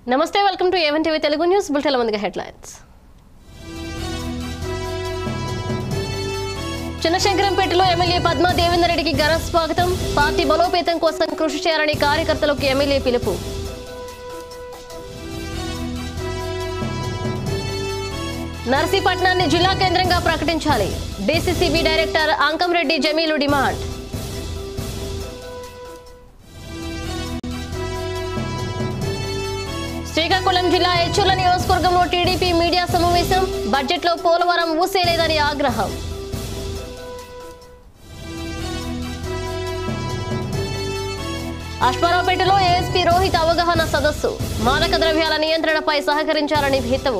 నమస్తే welcome to A one TV Telugu news bulletin ముందుగా headlines చిన్నశంకరంపేటలో ఎమ్మెల్యే పద్మా దేవేందర్ రెడ్డికి ఘన స్వాగతం పార్టీ బలోపేతం కోసం కృషి చేయాలని కార్యకర్తలకు ఎమ్మెల్యే పిలుపు నర్సీపట్నాన్ని జిల్లా కేంద్రంగా ప్రకటించాలి DCCB director Ankamreddy Jamilu demand Srikakulam జిల్లా ఎచ్చుల నియోజకవర్గంలో టీడీపీ మీడియా సమావేశం బడ్జెట్లో పోలవరం ఊసేలేదని ఆగ్రహం అశ్వారావుపేటలో ఏఎస్పీ రోహిత్ అవగాహన సదస్సు మాదక ద్రవ్యాల నియంత్రణపై సహకరించాలని హితవు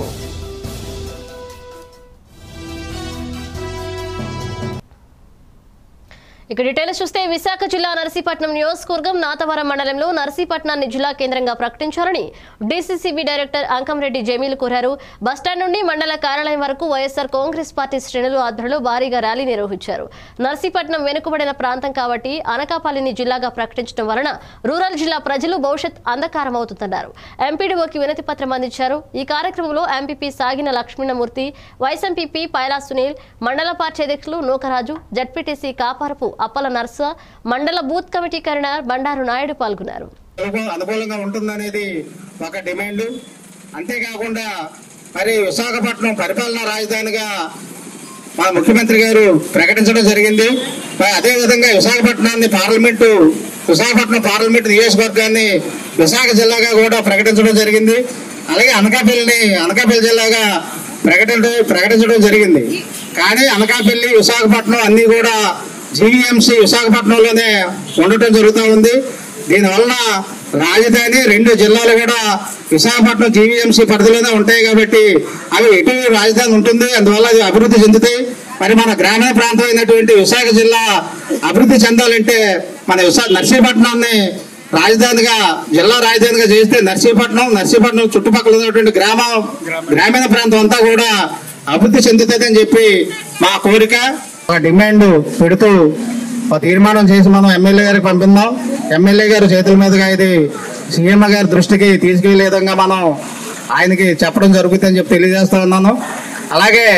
ఇక డీటెయిల్స్ చూస్తే విశాఖ జిల్లా నర్సీపట్నం నియోజకవర్గం నాతవరం మండలంలో నర్సీపట్నాన్ని జిల్లా కేంద్రంగా ప్రకటించాలని డీసీసీబీ డైరెక్టర్ అంకంరెడ్డి జమీల్ కోరారు బస్టాండ్ నుండి మండల కార్యాలయం వరకు వైఎస్ఆర్ కాంగ్రెస్ పార్టీ శ్రేణులు ఆధ్వర్యంలో భారీగా ర్యాలీ నిర్వహించారు నర్సీపట్నం వెనుకబడిన ప్రాంతం కాబట్టి అనకాపల్లిని జిల్లాగా ప్రకటించడం వలన రూరల్ జిల్లా ప్రజలు భవిష్యత్ అంధకారం అవుతుందన్నారు ఎంపీడీఓకి వినతి పత్రం అందించారు ఈ కార్యక్రమంలో MPP Sagina Lakshmanamurthy vice MPP Paila Sunil మండల పార్టీ అధ్యక్షులు నూకరాజు జడ్పీటీసీ కాపారపు అప్పల నర్స మండల booth committee convener Bandaru Naidu పాల్గొన్నారు అనుకూ- అనుకూలంగా ఉంటుందనేది ఒక డిమాండ్ అంతేకాకుండా మరి విశాఖపట్నం పరిపాలనా రాజధానిగా మా ముఖ్యమంత్రి గారు ప్రకటించడం జరిగింది మరి అదేవిధంగా విశాఖపట్నాన్ని పార్లమెంటు విశాఖపట్నం పార్లమెంటు నియోజకవర్గాన్ని విశాఖ జిల్లాగా కూడా ప్రకటించడం జరిగింది అలాగే అనకాపల్లిని అనకాపల్లి జిల్లాగా ప్రకటించడం ప్రకటించడం జరిగింది కానీ అనకాపల్లి విశాఖపట్నం అన్నీ కూడా జీవీఎంసీ విశాఖపట్నంలోనే ఉండటం జరుగుతూ ఉంది దీనివల్ల రాజధాని రెండు జిల్లాలు కూడా విశాఖపట్నం జీవీఎంసీ పరిధిలోనే ఉంటాయి కాబట్టి అవి ఎటు రాజధాని ఉంటుంది అందువల్ల అది అభివృద్ధి చెందుతాయి మరి మన గ్రామీణ ప్రాంతం అయినటువంటి విశాఖ జిల్లా అభివృద్ధి చెందాలంటే మన విశాఖ నర్సీపట్నాన్ని రాజధానిగా జిల్లా రాజధానిగా చేస్తే నర్సీపట్నం నర్సీపట్నం చుట్టుపక్కల ఉన్నటువంటి గ్రామ గ్రామీణ ప్రాంతం అంతా కూడా అభివృద్ధి చెందుతుంది అని చెప్పి మా కోరిక ఒక డిమాండ్ పెడుతూ ఒక తీర్మానం చేసి మనం ఎమ్మెల్యే గారికి పంపిందాం ఎమ్మెల్యే గారి చేతుల మీదుగా ఇది సీఎం గారి దృష్టికి తీసుకెళ్లే విధంగా మనం ఆయనకి చెప్పడం జరుగుతుందని చెప్పి తెలియజేస్తా ఉన్నాను అలాగే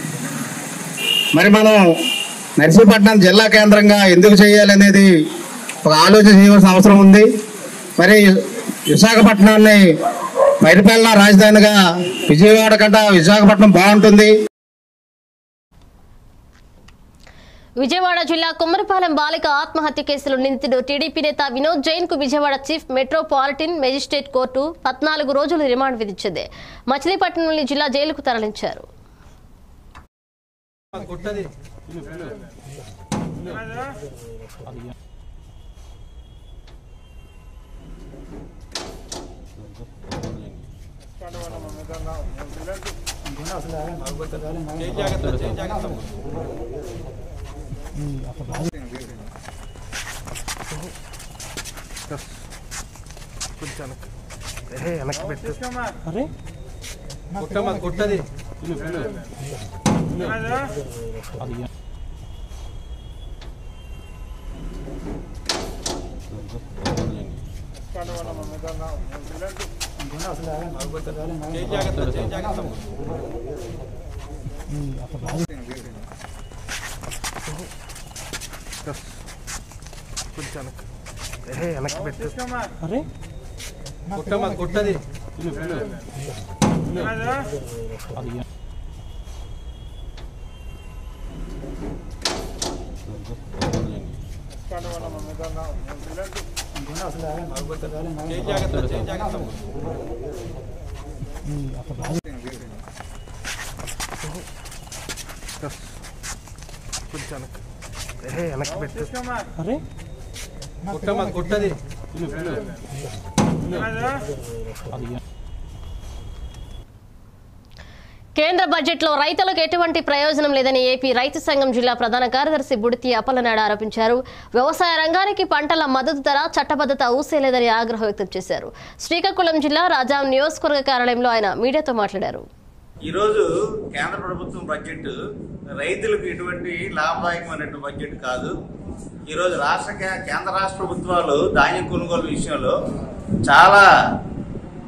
మరి మనం నర్సీపట్నం జిల్లా కేంద్రంగా ఎందుకు చేయాలనేది ఒక ఆలోచన చేయవలసిన అవసరం ఉంది మరి విశాఖపట్నాన్ని పరిపాలనా రాజధానిగా విజయవాడ కంటే విశాఖపట్నం బాగుంటుంది విజయవాడ జిల్లా కుమ్మరిపాలెం బాలిక ఆత్మహత్య కేసులో నిందితుడు టీడీపీ నేత వినోద్ జైన్ కు Vijayawada chief metropolitan magistrate court పద్నాలుగు రోజులు రిమాండ్ విధించింది మచిలీపట్నంలోని జిల్లా జైలుకు తరలించారు కుట్టమ్మ కుట్టది కుట్టమ్మ కుట్టది కుట్టమ్మ కుట్టది కేంద్ర బడ్జెట్లో రైతులకు ఎటువంటి ప్రయోజనం లేదని ఏపీ రైతు సంఘం జిల్లా ప్రధాన కార్యదర్శి బుడితి అప్పలనాడు ఆరోపించారు వ్యవసాయ రంగానికి పంటల మద్దతు ధర చట్టబద్ధత ఊసేలేదని ఆగ్రహం వ్యక్తం చేశారు శ్రీకాకుళం జిల్లా రాజాం నియోజకవర్గ కార్యాలయంలో ఆయన మీడియాతో మాట్లాడారు ఈరోజు కేంద్ర ప్రభుత్వం బడ్జెట్ రైతులకు ఎటువంటి లాభదాయకమైనటువంటి బడ్జెట్ కాదు ఈరోజు రాష్ట్ర కే- కేంద్ర రాష్ట్ర ప్రభుత్వాలు ధాన్యం కొనుగోలు విషయంలో చాలా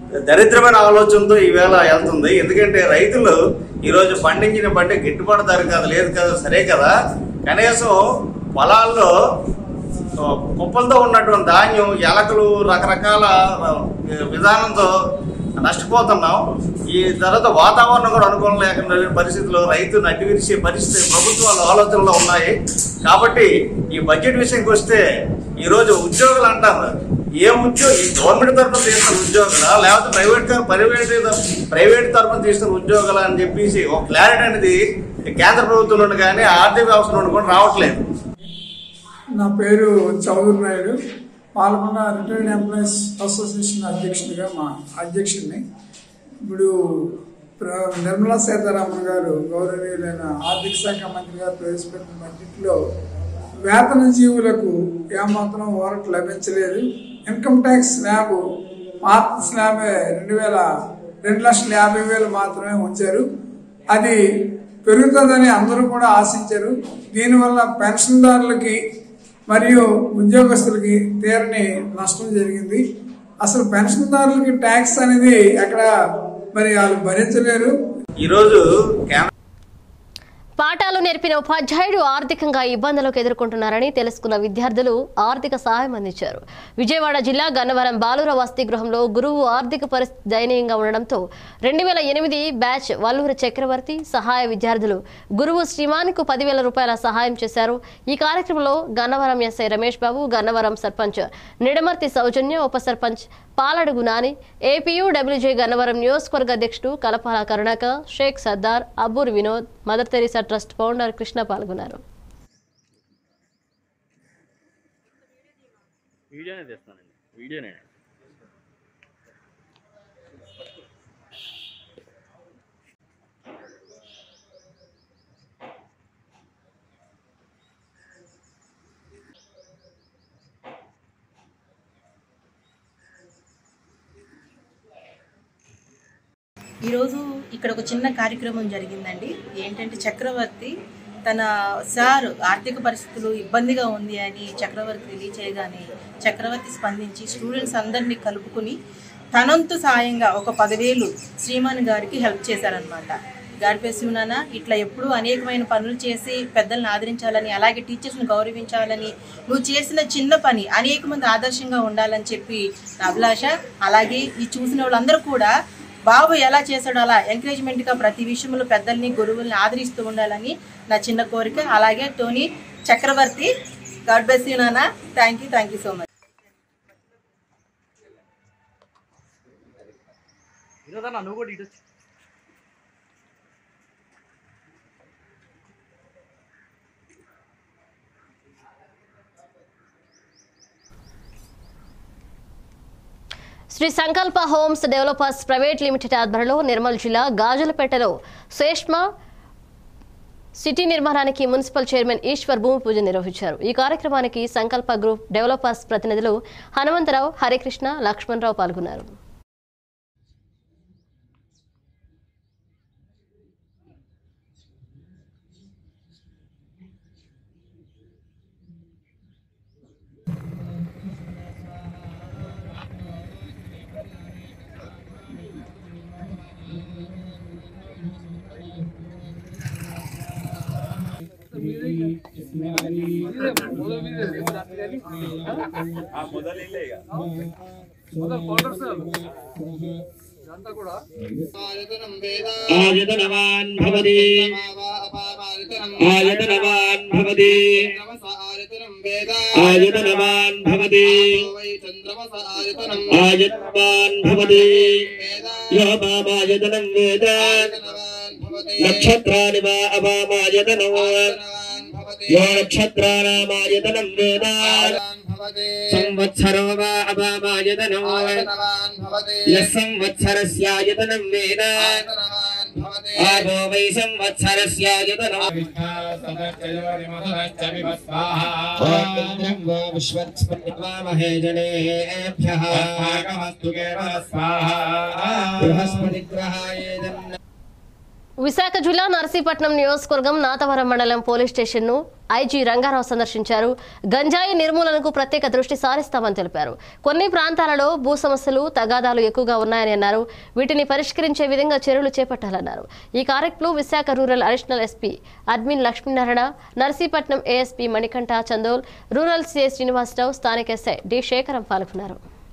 దరిద్రమైన ఆలోచనతో ఈవేళ వెళ్తుంది ఎందుకంటే రైతులు ఈరోజు పండించిన పంట గిట్టుబాటు ధర కాదు లేదు కదా సరే కదా కనీసం పొలాల్లో ఆ, కుప్పలతో ఉన్నటువంటి ధాన్యం ఎలకలు రకరకాల ఆ, విధానంతో నష్టపోతున్నాం ఈ తర్వాత వాతావరణం కూడా అనుకూలం లేకుండా పరిస్థితుల్లో రైతు నడ్డి విరిసే పరిస్థితి ప్రభుత్వాల ఆలోచనలో ఉన్నాయి కాబట్టి ఈ బడ్జెట్ విషయంకి వస్తే ఈరోజు ఉద్యోగులు అంటారు ఏ ఉద్యోగం ఈ గవర్నమెంట్ తరఫున తీస్తున్న ఉద్యోగులా లేకపోతే ప్రైవేట్ ప్రైవేట్ ప్రైవేట్ తరఫున తీస్తున్న ఉద్యోగులా అని చెప్పేసి ఒక క్లారిటీ అనేది కేంద్ర ప్రభుత్వం నుండి కానీ ఆర్థిక వ్యవస్థ నుండి కూడా రావట్లేదు నా పేరు చౌదరి నాయుడు పాల్గొన్న రిటైర్డ్ ఎంప్లాయీస్ అసోసియేషన్ అధ్యక్షుడిగా మా అధ్యక్షుడిని ఇప్పుడు ప్ర- నిర్మలా సీతారామన్ గారు గౌరవనీయులైన ఆర్థిక శాఖ మంత్రి గారు ప్రవేశపెట్టిన బడ్జెట్లో వేతన జీవులకు ఏమాత్రం ఊరట లభించలేదు ఇన్కమ్ ట్యాక్స్ స్లాబ్ పాత స్లాబే రెండు వేల రెండు లక్షల యాభై వేలు మాత్రమే ఉంచారు అది పెరుగుతుందని అందరూ కూడా ఆశించారు దీనివల్ల పెన్షన్దారులకి మరియు ఉద్యోగస్తులకి తీరని నష్టం జరిగింది అసలు పెన్షన్దారులకి ట్యాక్స్ అనేది అక్కడ మరి వాళ్ళు భరించలేరు ఈరోజు కేంద్ర పాఠాలు నేర్పిన ఉపాధ్యాయుడు ఆర్థికంగా ఇబ్బందులకు ఎదుర్కొంటున్నారని తెలుసుకున్న విద్యార్థులు ఆర్థిక సహాయం అందించారు విజయవాడ జిల్లా గన్నవరం బాలుర వసతి గృహంలో గురువు ఆర్థిక పరిస్థితి దయనీయంగా ఉండడంతో రెండు వేల ఎనిమిది బ్యాచ్ వల్లూరు చక్రవర్తి సహాయ విద్యార్థులు గురువు శ్రీమాన్కు పదివేల రూపాయల సహాయం చేశారు ఈ కార్యక్రమంలో గన్నవరం ఎస్ఐ రమేష్ బాబు గన్నవరం సర్పంచ్ నిడమర్తి సౌజన్య ఉప సర్పంచ్ పాలడుగు నాని ఏపీయూ డబ్ల్యూజే గన్నవరం నియోజకవర్గ అధ్యక్షుడు Kalapala Karunakar Shaik Sardar Abbur Vinod Mother Teresa trust founder Krishna పాల్గొన్నారు వీడియోనే తీస్తానండి వీడియోనే ఈరోజు ఇక్కడ ఒక చిన్న కార్యక్రమం జరిగిందండి ఏంటంటే చక్రవర్తి తన సార్ ఆర్థిక పరిస్థితులు ఇబ్బందిగా ఉంది అని చక్రవర్తి తెలియచేయగానే చక్రవర్తి స్పందించి స్టూడెంట్స్ అందరినీ కలుపుకుని తనంతు సాయంగా ఒక పదివేలు శ్రీమాన్ గారికి హెల్ప్ చేశారనమాట గాడిపే శివనాన్న ఇట్లా ఎప్పుడూ అనేకమైన పనులు చేసి పెద్దల్ని ఆదరించాలని అలాగే టీచర్స్ని గౌరవించాలని నువ్వు చేసిన చిన్న పని అనేక మంది ఆదర్శంగా ఉండాలని చెప్పి నా అభిలాష అలాగే ఈ చూసిన వాళ్ళందరూ కూడా బాబు ఎలా చేశాడో అలా ఎంకరేజ్మెంట్గా ప్రతి విషయంలో పెద్దల్ని గురువుల్ని ఆదరిస్తూ ఉండాలని నా చిన్న కోరిక అలాగే Tony Chakravarthy God bless you నాన్న thank you thank you so much వినోదన్న నువ్వు కూడా ఇటు వచ్చి శ్రీ సంకల్ప హోమ్స్ డెవలపర్స్ ప్రైవేట్ లిమిటెడ్ ఆధ్వర్యంలో నిర్మల్ జిల్లా గాజులపేటలో శ్రేష్మ సిటీ నిర్మాణానికి మున్సిపల్ చైర్మన్ ఈశ్వర్ భూమి పూజ నిర్వహించారు ఈ కార్యక్రమానికి సంకల్ప గ్రూప్ డెవలపర్స్ ప్రతినిధులు హనుమంతరావు హరికృష్ణ లక్ష్మణరావు పాల్గొన్నారు आयतनवान् भवति आयतनवान् भवति आयतनवान् भवति आयतनवान् भवति यो मामायतनं वेद नक्षत्राणि वा अवामायतनो यो नक्षत्राणामायतनं वेद संवत्सरो वा अवामायतनो यः संवत्सरस्यायतनं वेद आगो वै संवत्सरस्यायतनो विश्वत्स्पतित्वामहे जनेभ्यः बृहस्पतिग्रहाय విశాఖ జిల్లా నర్సీపట్నం నియోజకవర్గం నాతవరం మండలం పోలీస్ స్టేషన్ను ఐజీ రంగారావు సందర్శించారు గంజాయి నిర్మూలనకు ప్రత్యేక దృష్టి సారిస్తామని తెలిపారు కొన్ని ప్రాంతాలలో భూ సమస్యలు తగాదాలు ఎక్కువగా ఉన్నాయని అన్నారు వీటిని పరిష్కరించే విధంగా చర్యలు చేపట్టాలన్నారు ఈ కార్యక్రమంలో Visakha rural additional SP admin Lakshminarayana Narsipatnam ASP Manikanta Chandol rural CI Srinivasarao స్థానిక ఎస్ఐ డి శేఖరం పాల్గొన్నారు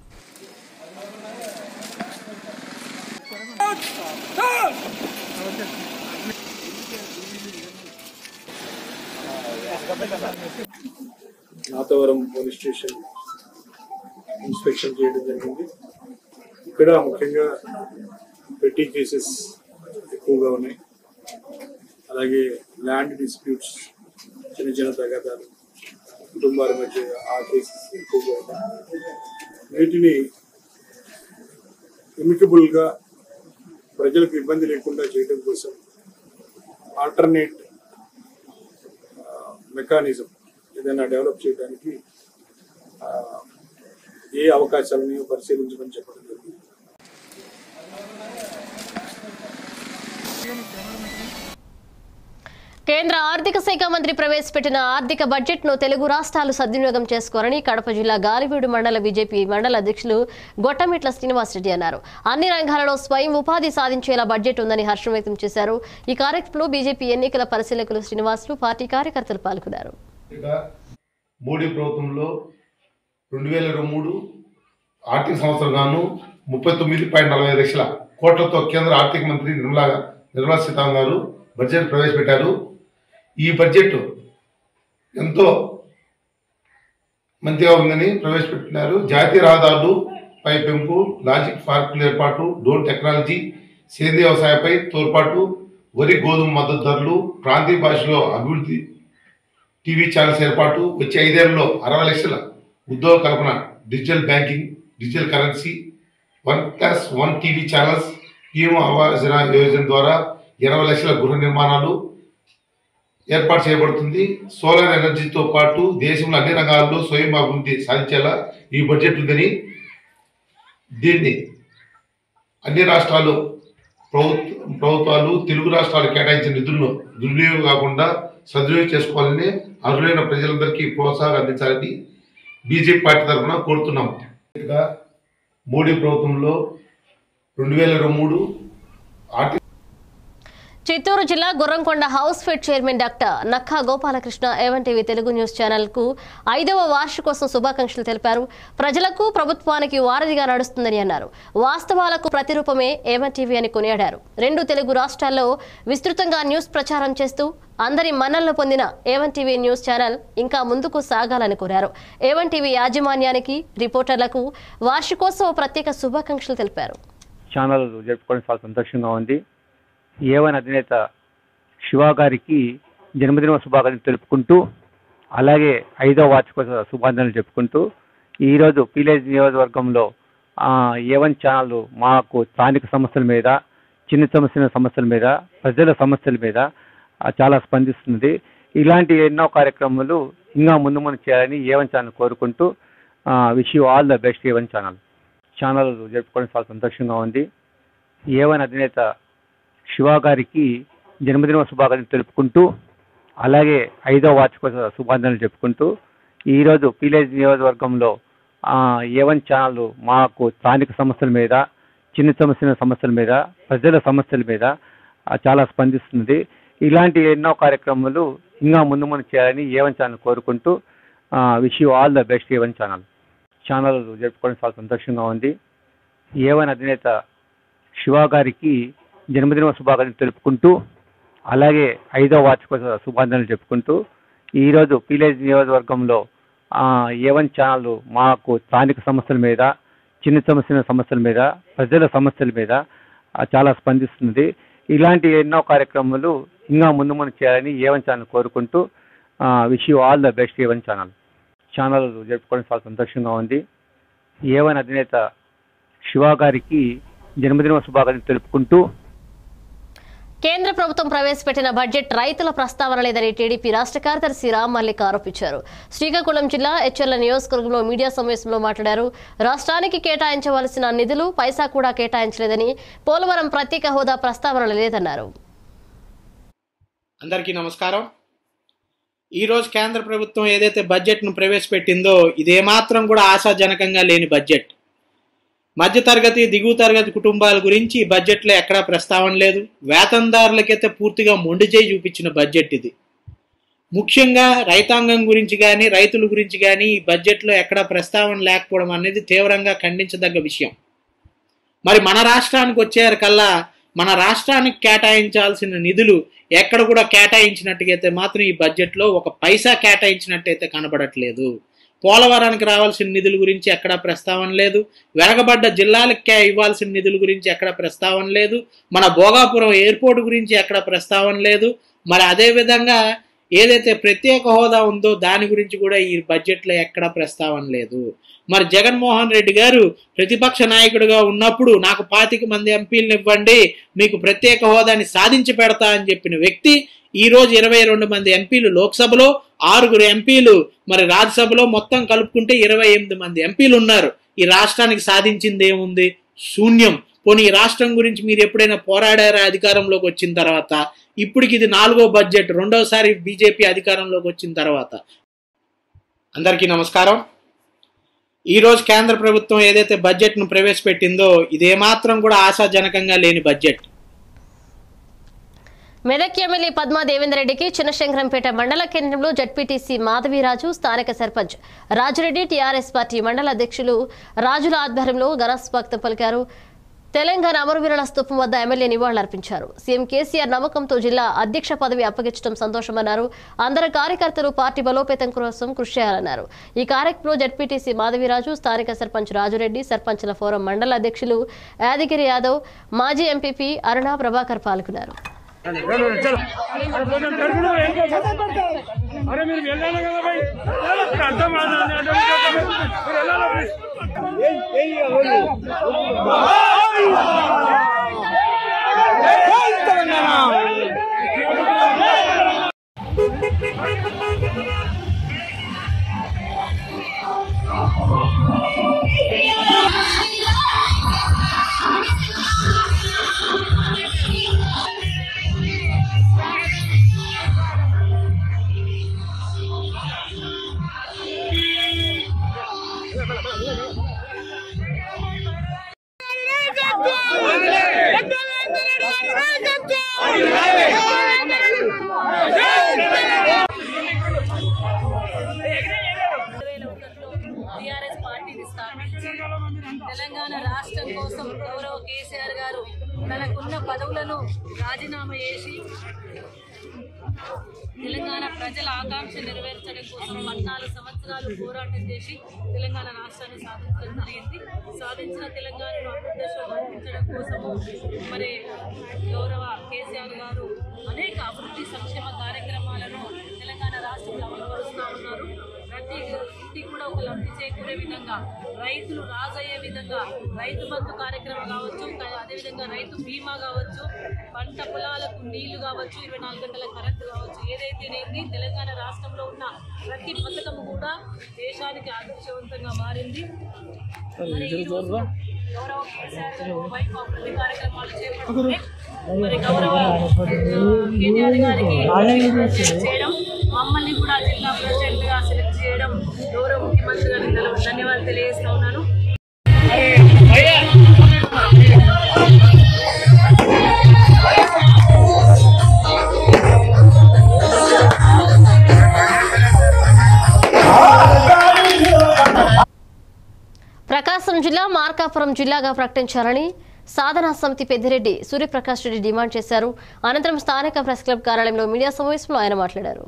నాతవరం పోలీస్ స్టేషన్ ఇన్స్పెక్షన్ చేయడం జరిగింది ఇక్కడ ముఖ్యంగా పెట్టి కేసెస్ ఎక్కువగా ఉన్నాయి అలాగే ల్యాండ్ డిస్ప్యూట్స్ చిన్న చిన్న తగాదాలు కుటుంబాల మధ్య ఆ కేసెస్ ఎక్కువగా ఉన్నాయి వీటిని ఎమికబుల్గా ప్రజలకు ఇబ్బంది లేకుండా చేయడం కోసం ఆల్టర్నేట్ మెకానిజం ఏదైనా డెవలప్ చేయడానికి ఆ, ఏ అవకాశాలని పరిశీలించమని చెప్పడం జరిగింది కేంద్ర ఆర్థిక శాఖ మంత్రి ప్రవేశపెట్టిన ఆర్థిక బడ్జెట్ ను తెలుగు రాష్ట్రాలు సద్వినియోగం చేసుకోవాలని కడప జిల్లా గాలివీడు మండల బీజేపీ మండల అధ్యక్షులు గొట్టమిట్ల శ్రీనివాసరెడ్డి అన్నారు అన్ని రంగాలలో స్వయం ఉపాధి సాధించేలా బడ్జెట్ ఉందని హర్షం వ్యక్తం చేశారు ఈ కార్యక్రమంలో బీజేపీ ఎన్నికల పరిశీలకులు శ్రీనివాసులు పార్టీ కార్యకర్తలు పాల్గొన్నారు ఇక మోడీ ప్రభుత్వంలో రెండు వేల ఇరవై మూడు ఆర్థిక సంవత్సరం గాను ముప్పై తొమ్మిది పాయింట్ నలభై ఐదు లక్షల కోట్లతో కేంద్ర ఆర్థిక మంత్రి నిర్మలా నిర్మలా సీతారామన్ గారు బడ్జెట్ ప్రవేశపెట్టారు ఈ బడ్జెట్ ఎంతో మంచిగా ఉందని ప్రవేశపెట్టినారు జాతీయ రహదారులు పై పెంపు లాజిక్ పార్కుల ఏర్పాటు డ్రోన్ టెక్నాలజీ సేంద్రియ వ్యవసాయపై తోడ్పాటు వరి గోధుమ మద్దతు ధరలు ప్రాంతీయ భాషలో అభివృద్ధి టీవీ ఛానల్స్ ఏర్పాటు వచ్చే ఐదేళ్లలో అరవై లక్షల ఉద్యోగ కల్పన digital banking digital currency one plus one TV channels PM Awas Yojana ద్వారా ఇరవై లక్షల గృహ నిర్మాణాలు ఏర్పాటు చేయబడుతుంది సోలార్ ఎనర్జీతో పాటు దేశంలో అన్ని రంగాల్లో స్వయం అభివృద్ధి సాధించేలా ఈ బడ్జెట్ ఉందని దీన్ని అన్ని రాష్ట్రాలు ప్రభుత్వ ప్రభుత్వాలు తెలుగు రాష్ట్రాలు కేటాయించిన నిధులను దుర్వినియోగం కాకుండా సద్వినియోగం చేసుకోవాలని అర్హులైన ప్రజలందరికీ ప్రోత్సాహం అందించాలని బీజేపీ పార్టీ తరఫున కోరుతున్నాం ఇంకా మోడీ ప్రభుత్వంలో రెండు వేల ఇరవై మూడు ఆర్థిక చిత్తూరు జిల్లా Gurramkonda house fed chairman doctor Nakka Gopalakrishna A one TV Telugu news channel కు ఐదవ వార్షికోత్సవం శుభాకాంక్షలు తెలిపారు ప్రజలకు ప్రభుత్వానికి వారధిగా నడుస్తుందని అన్నారు వాస్తవాలకు ప్రతిరూపమే ఏవన్ టీవీ అని కొనియాడారు రెండు తెలుగు రాష్ట్రాల్లో విస్తృతంగా న్యూస్ ప్రచారం చేస్తూ అందరి మన్నలను పొందిన ఏవన్ టీవీ న్యూస్ ఛానల్ ఇంకా ముందుకు సాగాలని కోరారు ఏవన్ టీవీ యాజమాన్యానికి రిపోర్టర్లకు వార్షికోత్సవ ప్రత్యేక శుభాకాంక్షలు తెలిపారు ఛానల్ జరుపుకోవడం చాలా సంతోషంగా ఉంది ఏవన్ అధినేత శివ గారికి జన్మదిన శుభాకాంక్షలు తెలుపుకుంటూ అలాగే ఐదో వార్షికోత్సవ శుభాకాంక్షలు చెప్పుకుంటూ ఈరోజు పీలేజ్ నియోజకవర్గంలో ఆ, ఏవన్ ఛానల్ మాకు స్థానిక సమస్యల మీద చిన్న సమస్యల సమస్యల మీద ప్రజల సమస్యల మీద ఆ, చాలా స్పందిస్తుంది ఇలాంటి ఎన్నో కార్యక్రమాలు ఇంకా ముందు ముందు చేయాలని ఏవన్ ఛానల్ కోరుకుంటూ wish you all the best A one channel channel జరుపుకోవడం చాలా సంతోషంగా ఉంది ఏవన్ అధినేత శివ గారికి జన్మదిన శుభాకాంక్షలు తెలుపుకుంటూ అలాగే ఐదో వార్షికోత్సవ శుభాకాంక్షలు చెప్పుకుంటూ ఈరోజు పీలేజ్ నియోజకవర్గంలో ఆ, ఏవన్ ఛానల్ మాకు స్థానిక సమస్యల మీద చిన్న సమస్యల సమస్యల మీద ప్రజల సమస్యల మీద ఆ, చాలా స్పందిస్తుంది ఇలాంటి ఎన్నో కార్యక్రమాలు ఇంకా ముందు ముందు చేయాలని ఏవన్ ఛానల్ కోరుకుంటూ wish you all the best A one channel channel జరుపుకోవడం చాలా సంతోషంగా ఉంది ఏవన్ అధినేత శివ గారికి జన్మదిన శుభాకాంక్షలు తెలుపుకుంటూ అలాగే ఐదో వార్షికోత్సవ శుభాకాంక్షలు చెప్పుకుంటూ ఈరోజు పీలేజ్ నియోజకవర్గంలో ఆ, ఏవన్ ఛానల్ మాకు స్థానిక సమస్యల మీద చిన్న సమస్యల సమస్యల మీద ప్రజల సమస్యల మీద ఆ, చాలా స్పందిస్తుంది ఇలాంటి ఎన్నో కార్యక్రమాలు ఇంకా ముందు ముందు చేయాలని ఏవన్ ఛానల్ కోరుకుంటూ wish you all the best A one channel channel జరుపుకోవడం చాలా సంతోషంగా ఉంది ఏవన్ అధినేత శివ గారికి జన్మదిన శుభాకాంక్షలు తెలుపుకుంటూ కేంద్ర ప్రభుత్వం ప్రవేశపెట్టిన బడ్జెట్ రైతుల ప్రస్తావన లేదని టీడీపీ రాష్ట్ర కార్యదర్శి రామ్ మల్లిక్ ఆరోపించారు శ్రీకాకుళం జిల్లా హెచ్ఎల్ నియోజకవర్గంలో మీడియా సమావేశంలో మాట్లాడారు రాష్ట్రానికి కేటాయించవలసిన నిధులు పైసా కూడా కేటాయించలేదని పోలవరం ప్రత్యేక హోదా ప్రస్తావన లేదన్నారు అందరికీ నమస్కారం ఈరోజు కేంద్ర ప్రభుత్వం ఏదైతే బడ్జెట్ను ప్రవేశపెట్టిందో ఇదేమాత్రం కూడా ఆశాజనకంగా లేని బడ్జెట్ మధ్యతరగతి దిగువ తరగతి కుటుంబాల గురించి ఈ బడ్జెట్లో ఎక్కడా ప్రస్తావన లేదు వేతనదారులకైతే పూర్తిగా మొండి చేయి చూపించిన బడ్జెట్ ఇది ముఖ్యంగా రైతాంగం గురించి కానీ రైతుల గురించి కానీ ఈ బడ్జెట్లో ఎక్కడా ప్రస్తావన లేకపోవడం అనేది తీవ్రంగా ఖండించదగ్గ విషయం మరి మన రాష్ట్రానికి వచ్చేసరికల్లా మన రాష్ట్రానికి కేటాయించాల్సిన నిధులు ఎక్కడ కూడా కేటాయించినట్టుగైతే మాత్రం ఈ బడ్జెట్లో ఒక పైసా కేటాయించినట్టయితే కనబడట్లేదు పోలవరానికి రావాల్సిన నిధుల గురించి ఎక్కడా ప్రస్తావన లేదు వెనకబడ్డ జిల్లాలకు కే- ఇవ్వాల్సిన నిధుల గురించి ఎక్కడ ప్రస్తావన లేదు మన భోగాపురం ఎయిర్పోర్ట్ గురించి ఎక్కడ ప్రస్తావన లేదు మరి అదే విధంగా ఏదైతే ప్రత్యేక హోదా ఉందో దాని గురించి కూడా ఈ బడ్జెట్లో ఎక్కడా ప్రస్తావన లేదు మరి జగన్మోహన్ రెడ్డి గారు ప్రతిపక్ష నాయకుడిగా ఉన్నప్పుడు నాకు పాతిక మంది ఎంపీలను ఇవ్వండి మీకు ప్రత్యేక హోదాని సాధించి పెడతా అని చెప్పిన వ్యక్తి ఈ రోజు ఇరవై రెండు మంది ఎంపీలు లోక్సభలో ఆరుగురు ఎంపీలు మరి రాజ్యసభలో మొత్తం కలుపుకుంటే ఇరవై ఎనిమిది మంది ఎంపీలు ఉన్నారు ఈ రాష్ట్రానికి సాధించింది ఏముంది శూన్యం పోనీ ఈ రాష్ట్రం గురించి మీరు ఎప్పుడైనా పోరాడారా అధికారంలోకి వచ్చిన తర్వాత ఇప్పటికి ఇది నాలుగో బడ్జెట్ రెండోసారి బీజేపీ అధికారంలోకి వచ్చిన తర్వాత అందరికీ నమస్కారం ఈ రోజు కేంద్ర ప్రభుత్వం ఏదైతే బడ్జెట్ను ప్రవేశపెట్టిందో ఇదేమాత్రం కూడా ఆశాజనకంగా లేని బడ్జెట్ మెదక్ ఎమ్మెల్యే పద్మా దేవేందర్ రెడ్డికి చిన్నశంకరంపేట మండల కేంద్రంలో జడ్పీటీసీ మాధవీరాజు స్థానిక సర్పంచ్ రాజురెడ్డి టీఆర్ఎస్ పార్టీ మండల అధ్యక్షులు రాజుల ఆధ్వర్యంలో ఘనస్వాగతం పలికారు తెలంగాణ అమరవీరుల స్తూపం వద్ద ఎమ్మెల్యే నివాళులర్పించారు సీఎం కేసీఆర్ నమ్మకంతో జిల్లా అధ్యక్ష పదవి అప్పగించడం సంతోషమన్నారు అందరు కార్యకర్తలు పార్టీ బలోపేతం కోసం కృషి చేయాలన్నారు ఈ కార్యక్రమంలో జడ్పీటీసీ మాధవీరాజు స్థానిక సర్పంచ్ రాజురెడ్డి సర్పంచ్ల ఫోరం మండల అధ్యక్షులు యాదగిరి యాదవ్ మాజీ ఎంపీపీ అరుణ ప్రభాకర్ పాల్గొన్నారు అరే మీరు వెళ్ళాలి కదా భయ్ అర్థం టిఆర్ఎస్ పార్టీని స్థాపించి తెలంగాణ రాష్ట్రం కోసం గౌరవ కేసీఆర్ గారు తనకున్న పదవులను రాజీనామా చేసి తెలంగాణ ప్రజల ఆకాంక్ష నెరవేర్చడం కోసం పద్నాలుగు సంవత్సరాలు పోరాటం చేసి తెలంగాణ రాష్ట్రాన్ని సాధించడం జరిగింది సాధించిన తెలంగాణను అభివృద్ధిలో నడిపించడం కోసము మరి గౌరవ కేసీఆర్ గారు అనేక అభివృద్ధి సంక్షేమ కార్యక్రమాలను తెలంగాణ రాష్ట్రంలో అమలుపరుస్తూ ఉన్నారు ప్రతి ఇంటికి కూడా ఒక లబ్ధి చేకూరే విధంగా రైతులు రాజయ్యే విధంగా రైతు బంధు కార్యక్రమం కావచ్చు క- అదేవిధంగా రైతు బీమా కావచ్చు పంట పొలాలకు నీళ్లు కావచ్చు ఇరవై నాలుగు గంటల కరెంటు కావచ్చు ఏదైతేనేది తెలంగాణ రాష్ట్రంలో ఉన్న ప్రతి పథకం కూడా దేశానికి ఆదర్శవంతంగా మారింది మరి ఈ రోజు గౌరవ కేసీఆర్ గారు వైపు అభివృద్ధి కార్యక్రమాలు చేపడుతుంది మరి గౌరవ కేటీఆర్ గారికి సెలెక్ట్ చేయడం మమ్మల్ని కూడా జిల్లా ప్రెసిడెంట్ గా సెలెక్ట్ చేయడం గౌరవ ముఖ్యమంత్రి గారికి ధన్యవాదాలు ధన్యవాదాలు తెలియజేస్తా ఉన్నాను ప్రకాశం జిల్లా మార్కాపురం జిల్లాగా ప్రకటించాలని సాధనా సమితి పెద్దిరెడ్డి సూర్యప్రకాష్ రెడ్డి డిమాండ్ చేశారు అనంతరం స్థానిక ప్రెస్ క్లబ్ కార్యాలయంలో మీడియా సమావేశంలో ఆయన మాట్లాడారు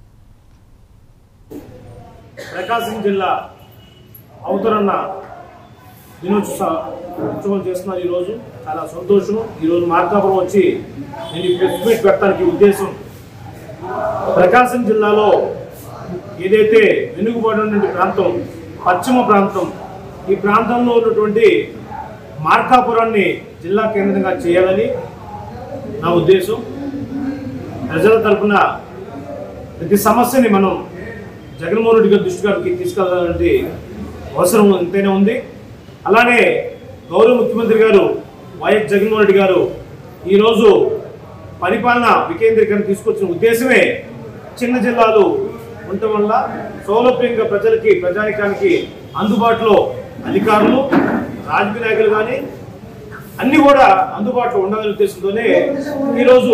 ప్రకాశం జిల్లా అవతరణ దినోత్సవ ఉత్సవం చేస్తున్నారు ఈరోజు చాలా సంతోషం ఈరోజు మార్కాపురం వచ్చి నేను ఈ ప్రెస్ మీట్ పెట్టడానికి ఉద్దేశం ప్రకాశం జిల్లాలో ఏదైతే వెనుకబడినటువంటి ప్రాంతం పశ్చిమ ప్రాంతం ఈ ప్రాంతంలో ఉన్నటువంటి మార్కాపురాన్ని జిల్లా కేంద్రంగా చేయాలని నా ఉద్దేశం ప్రజల తరపున ప్రతి సమస్యని మనం జగన్మోహన్ రెడ్డి గారి దృష్టి గారికి తీసుకెళ్లాలంటే అవసరం ఎంతైనా ఉంది అలానే గౌరవ ముఖ్యమంత్రి గారు వైఎస్ జగన్మోహన్ రెడ్డి గారు ఈరోజు పరిపాలన వికేంద్రీకరణ తీసుకొచ్చిన ఉద్దేశమే చిన్న జిల్లాలు ఉండటం వల్ల సౌలభ్యంగా ప్రజలకి ప్రజానికానికి అందుబాటులో అధికారులు రాజకీయ నాయకులు కానీ అన్ని కూడా అందుబాటులో ఉండాలనే ఉద్దేశంతోనే ఈరోజు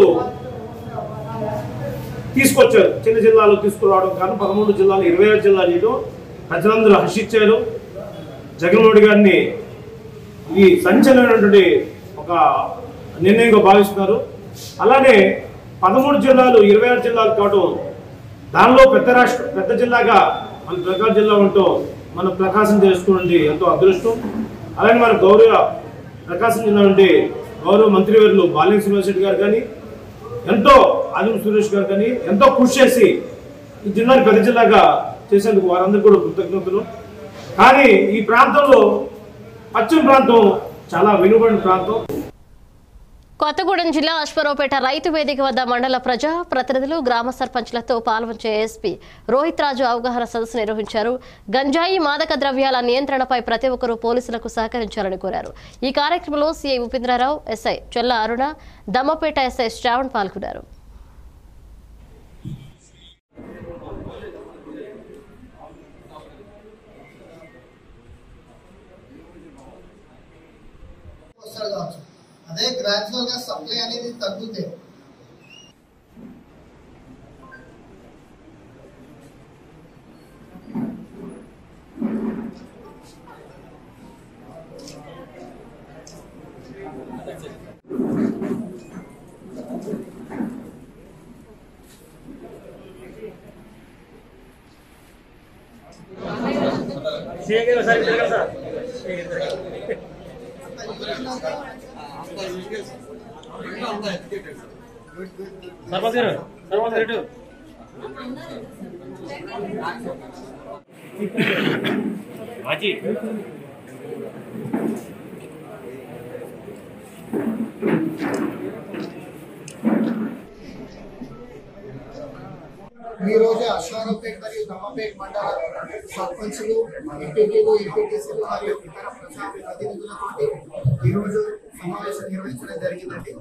తీసుకొచ్చారు చిన్న జిల్లాలో తీసుకురావడం కారణం పదమూడు జిల్లాలు ఇరవై ఏడు జిల్లాలు చేయడం ప్రజలందరూ హర్షించారు జగన్మోహన్ రెడ్డి గారిని ఇది సంచలనమైనటువంటి ఒక నిర్ణయంగా భావిస్తున్నారు అలానే పదమూడు జిల్లాలు ఇరవై ఆరు జిల్లాలు కావడం దానిలో పెద్ద రాష్ట్ర పెద్ద జిల్లాగా మన ప్రకాశం జిల్లా ఉంటూ మన ప్రకాశం చేసుకోండి ఎంతో అదృష్టం అలానే మన గౌరవ ప్రకాశం జిల్లా నుండి గౌరవ మంత్రివర్యులు బాలింగ్ శ్రీనివాస్ రెడ్డి గారు కానీ ఎంతో ఆదిమ సురేష్ గారు కానీ ఎంతో కృషి చేసి ఈ జిల్లాని పెద్ద జిల్లాగా చేసేందుకు వారందరికీ కూడా కృతజ్ఞతలు కానీ ఈ ప్రాంతంలో పశ్చిమ ప్రాంతం చాలా వెనుబడిన ప్రాంతం కొత్తగూడెం జిల్లా అశ్వరావుపేట రైతు వేదిక వద్ద మండల ప్రజా ప్రతినిధులు గ్రామ సర్పంచ్లతో పాల్గొంచే ఎస్పీ రోహిత్ రాజు అవగాహన సదస్సు నిర్వహించారు గంజాయి మాదక ద్రవ్యాల నియంత్రణపై ప్రతి ఒక్కరూ పోలీసులకు సహకరించాలని కోరారు ఈ కార్యక్రమంలో CI Upendrarao SI Cholla Aruna Dammapeta SI Shravan పాల్గొన్నారు వస్తాడు కావచ్చు అదే గ్రాడ్యువల్ గా సప్లై అనేది తగ్గుతే సర్పంచ్ గారు సర్పంచ్ గారు ఇటు. మాజీ ఈ రోజు అశ్వారపేట మరియు దమ్మపేట మండల సర్పంచులు ఎంపీటీలు ఎంపీటీసీలు మరియు ఇతర ప్రజా ప్రతినిధులతో ఈ రోజు సమావేశం నిర్వహించడం జరిగిందండి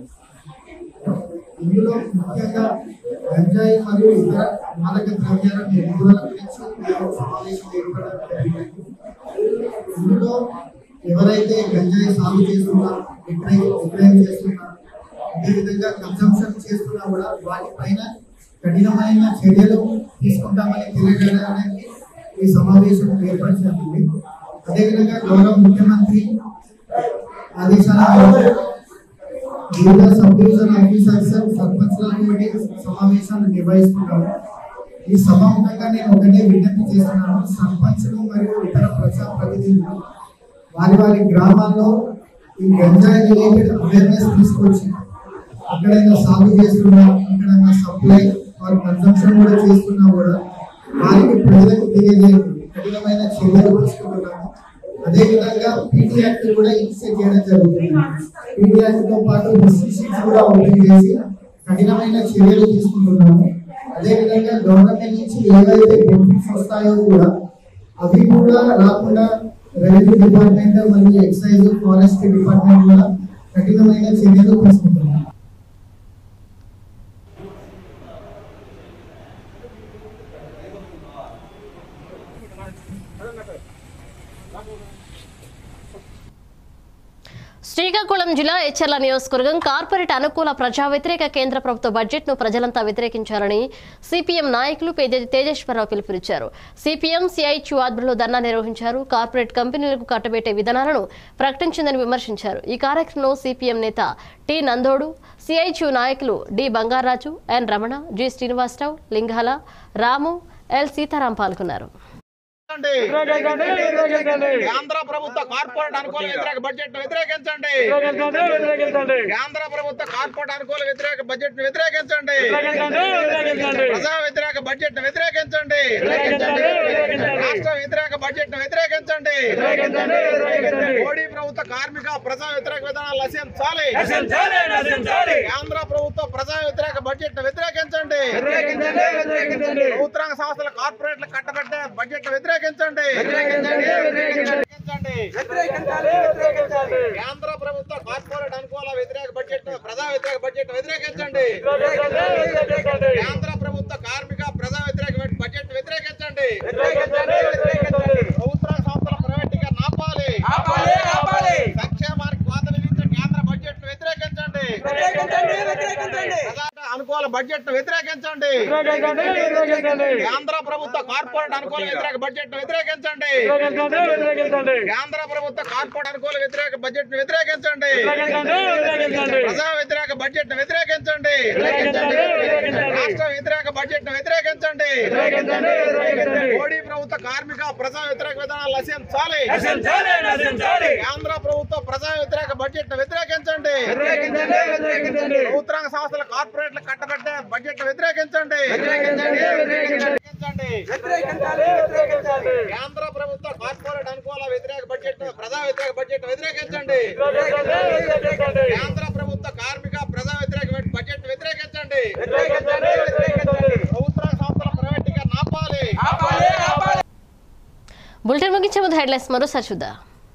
ఇందులో ముఖ్యంగా గంజాయి మరియు ఇతర మాదక ద్రవ్యాల నిర్మూలన గురించి ఈ రోజు సమావేశం ఏర్పడడం జరిగిందండి ఇందులో ఎవరైతే గంజాయి సాగు చేస్తున్నారు విక్రయం విక్రయం చేస్తున్నారు అదేవిధంగా కన్సంప్షన్ చేస్తున్నా కూడా వాటిపైన కఠినమైన చర్యలు తీసుకుంటామని తెలియజేయడానికి ఈ సమావేశం ఏర్పరిచినది అదేవిధంగా గౌరవ ముఖ్యమంత్రి ఆదేశాల మేరకు వివిధ సబ్ డివిజన్ ఆఫీసర్స్ సర్పంచ్లతోటి సమావేశాలు నిర్వహిస్తున్నాము ఈ సమాముఖంగా నేను ఒకటే విజ్ఞప్తి చేస్తున్నాను సర్పంచ్లు మరియు ఇతర ప్రజా ప్రతినిధులు వారి వారి గ్రామాల్లో ఈ గంజాయి రిలేటెడ్ అవేర్నెస్ తీసుకొచ్చి ఎక్కడైనా సాగు చేస్తున్నా ఎక్కడైనా సప్లై వారు కన్సంప్షన్ కూడా చేస్తున్నా కూడా వారికి ప్రజలకు తెలియజేయండి కఠినమైన చర్యలు తీసుకుంటున్నాము అదేవిధంగా పీటీ యాక్ట్ కూడా ఇన్స్టేట్ చేయడం జరుగుతుంది పీటీ యాక్ట్ తో పాటు డిస్ట్రిక్ట్స్ కూడా ఓపెన్ చేసి కఠినమైన చర్యలు తీసుకుంటున్నాము అదేవిధంగా గవర్నమెంట్ నుంచి ఏవైతే బెనిఫిట్స్ వస్తాయో కూడా అవి కూడా రాకుండా రెవెన్యూ డిపార్ట్మెంట్ మరియు ఎక్సైజ్ ఫారెస్ట్ డిపార్ట్మెంట్ కూడా కఠినమైన చర్యలు తీసుకుంటున్నాం శ్రీకాకుళం జిల్లా హెచ్చర్ల నియోజకవర్గం కార్పొరేట్ అనుకూల ప్రజా వ్యతిరేక కేంద్ర ప్రభుత్వ బడ్జెట్ ను ప్రజలంతా వ్యతిరేకించాలని సిపిఎం నాయకులు పేద- తేజేశ్వరరావు పిలుపునిచ్చారు సిపిఎం సిఐచు ఆధ్వర్యంలో ధర్నా నిర్వహించారు కార్పొరేట్ కంపెనీలకు కట్టబెట్టే విధానాలను ప్రకటించిందని విమర్శించారు ఈ కార్యక్రమంలో సిపిఎం నేత టి నందోడు సిఐచు నాయకులు D Bangaraju N Ramana G Srinivasarao Lingala Ramu L Sitaram పాల్గొన్నారు ఆంధ్ర ప్రభుత్వ కార్పొరేట్ అనుకూల వ్యతిరేక బడ్జెట్ వ్యతిరేకించండి ఆంధ్ర ప్రభుత్వ కార్పొరేట్ అనుకూల వ్యతిరేక బడ్జెట్ వ్యతిరేకించండి ప్రజా వ్యతిరేక బడ్జెట్ వ్యతిరేకించండి రాష్ట్ర వ్యతిరేక బడ్జెట్ వ్యతిరేకించండి మోడీ ప్రభుత్వ కార్మిక ప్రజా వ్యతిరేక విధానాలు నశించాలి ఆంధ్ర ప్రభుత్వ ప్రజా వ్యతిరేక బడ్జెట్ వ్యతిరేకించండి ప్రభుత్వ రంగ సంస్థల కార్పొరేట్లు కట్టబెట్టే బడ్జెట్ వ్యతిరేకించండి వ్యతిరేకించండి వ్యతిరేకించండి కేంద్ర ప్రభుత్వ కార్పొరేట్ అనుకూల వ్యతిరేక బడ్జెట్ ప్రజా వ్యతిరేక బడ్జెట్ వ్యతిరేకించండి కేంద్ర ప్రభుత్వ కార్మిక ప్రజా వ్యతిరేక బడ్జెట్ వ్యతిరేకించండి ప్రభుత్వ సంస్థల ప్రైవేటీకరణ ఆపాలి సంక్షేమానికి కోత విధించే కేంద్ర బడ్జెట్ వ్యతిరేకించండి ప్రజా అనుకూల బడ్జెట్ వ్యతిరేకించండి కేంద్ర ప్రభుత్వ కార్పొరేట్ అనుకూల వ్యతిరేక బడ్జెట్ వ్యతిరేకించండి కేంద్ర ప్రభుత్వ కార్పొరేట్ అనుకూల వ్యతిరేక బడ్జెట్ వ్యతిరేకించండి ప్రజా వ్యతిరేక బడ్జెట్ వ్యతిరేకించండి రాష్ట్ర వ్యతిరేక బడ్జెట్ వ్యతిరేకించండి మోడీ ప్రభుత్వ కార్మిక ప్రజా వ్యతిరేక విధానాలు నశించాలి కేంద్ర ప్రభుత్వ ప్రజా వ్యతిరేక బడ్జెట్ వ్యతిరేకించండి ప్రభుత్వ రంగ సంస్థల కార్పొరేట్ల కట్టబెట్టే బడ్జెట్ వ్యతిరేకించండి వ్యతిరేకించండి కేంద్ర ప్రభుత్వ కార్పొరేట్ అనుకూల వ్యతిరేక బడ్జెట్ ప్రజా వ్యతిరేక బడ్జెట్ వ్యతిరేకించండి కేంద్ర ప్రభుత్వ కార్మిక ప్రజా వ్యతిరేక బడ్జెట్ వ్యతిరేకించండి ప్రభుత్వ సంస్థల ప్రైవేటీకరణ ఆపాలి బులెటిన్ ముగించే ముందు హెడ్లైన్స్ మరోసారి చూద్దాం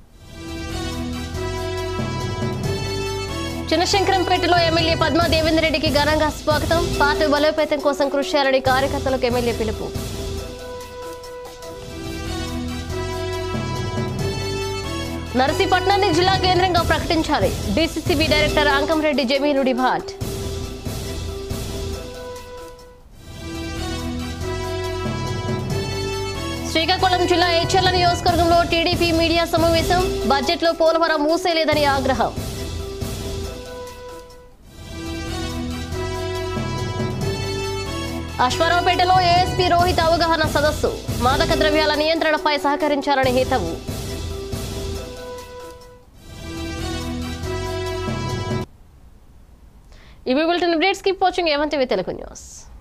చిన్నశంకరంపేటలో ఎమ్మెల్యే పద్మా దేవేందర్ రెడ్డికి ఘనంగా స్వాగతం పార్టీ బలోపేతం కోసం కృషి చేయాలని కార్యకర్తలకు ఎమ్మెల్యే పిలుపు నర్సీపట్నాన్ని జిల్లా కేంద్రంగా ప్రకటించాలి డీసీసీబీ డైరెక్టర్ అంకంరెడ్డి జమీనుడి భాట్ శ్రీకాకుళం జిల్లా ఏచర్ల నియోజకవర్గంలో టీడీపీ మీడియా సమావేశం బడ్జెట్లో పోలవరం మూసేలేదని ఆగ్రహం అశ్వారావుపేటలో ఏఎస్పీ రోహిత్ అవగాహన సదస్సు మాదక ద్రవ్యాల నియంత్రణపై సహకరించాలని హితవు ఇవి బులెటిన్ అప్డేట్స్ కీప్ వాచింగ్ ఏమంటే తెలుగు న్యూస్